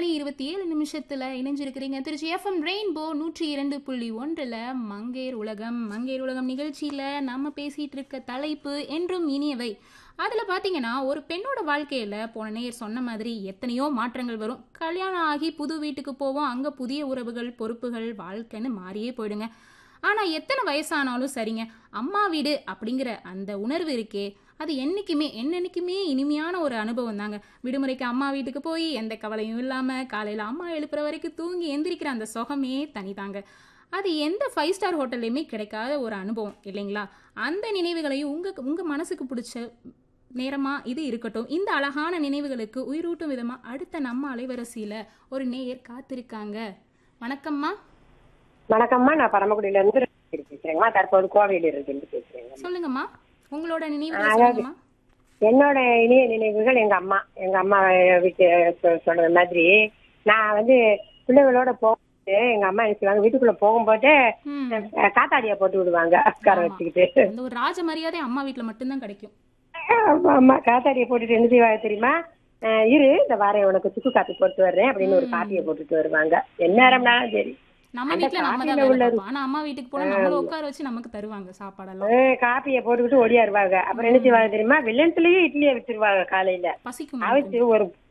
மணி இருபத்தி ஏழு நிமிஷத்துல இணைஞ்சிருக்கிறீங்க திருச்சி எஃப்எம் ரெயின்போ நூற்றி இரண்டு புள்ளி ஒன்றில் மங்கேர் உலகம் மங்கேர் உலகம் நிகழ்ச்சியில நம்ம பேசிட்டு இருக்க தலைப்பு என்றும் இனியவை அதில் பார்த்தீங்கன்னா ஒரு பெண்ணோட வாழ்க்கையில் போன நேர் சொன்ன மாதிரி எத்தனையோ மாற்றங்கள் வரும் கல்யாணம் ஆகி புது வீட்டுக்கு போவோம் அங்கே புதிய உறவுகள் பொறுப்புகள் வாழ்க்கைன்னு மாறியே போயிடுங்க ஆனால் எத்தனை வயசானாலும் சரிங்க அம்மா வீடு அப்படிங்கிற அந்த உணர்வு இருக்கே அது என்னைக்குமே என்னென்னைக்குமே இனிமையான ஒரு அனுபவம் தாங்க விடுமுறைக்கு அம்மா வீட்டுக்கு போய் எந்த கவலையும் இல்லாமல் காலையில் அம்மா எழுப்புற வரைக்கும் தூங்கி எந்திரிக்கிற அந்த சுகமே தனிதாங்க அது எந்த ஃபைவ் ஸ்டார் ஹோட்டல்லையுமே கிடைக்காத ஒரு அனுபவம் இல்லைங்களா அந்த நினைவுகளையும் உங்கள் உங்கள் மனசுக்கு பிடிச்ச நேரமாக இது இருக்கட்டும் இந்த அழகான நினைவுகளுக்கு உயிரூட்டும் விதமாக அடுத்த நம்ம அலைவரிசையில் ஒரு நேயர் காத்திருக்காங்க வணக்கம்மா வணக்கம்மா நான் பரமக்குடியில இருந்து பேசுறேங்கம்மா தற்போது கோவையில இருந்து பேசுறேங்க சொல்லுங்கம்மா உங்களோட நினைவுகளை சொல்லுங்கம்மா என்னோட இனிய நினைவுகள் எங்க அம்மா எங்க அம்மா வீட்டு சொ- சொன்னது மாதிரி நான் வந்து பிள்ளைகளோட போகும்போது எங்க அம்மா என்ன செய்வாங்க வீட்டுக்குள்ள போகும்போது ம் அஹ், காத்தாடியா போட்டு விடுவாங்க உட்கார ஆமா. வச்சுக்கிட்டு அந்த ஒரு ராஜ மரியாதை அம்மா வீட்டில் மட்டும்தான் கிடைக்கும் ஆமா, ஆமா காத்தாடியை போட்டுட்டு என்ன செய்வாங்க தெரியுமா அஹ், இரு இந்த வாரம் உனக்கு சுக்கு காப்பி போட்டு வர்றேன் அப்படின்னு ஒரு காப்பியை போட்டுட்டு வருவாங்க எந்நேரம்னாலும் சரி நம்ம அந்த வீட்ல நம்ம தான் காஃபில வேலை உள்ளது. பார்ப்போம் ஆனா அம்மா வீட்டுக்கு போனா நம்மள உட்கார வச்சு நமக்கு தருவாங்க சாப்பாடெல்லாம் அஹ், காப்பியை போட்டுக்கிட்டு ஓடியாருவாங்க அப்புறம் என்ன செய்வாங்க தெரியுமா வெள்ளத்துலயே இட்லியை வச்சிருவாங்க காலையில பசிக்கும் அவிச்சு ஒரு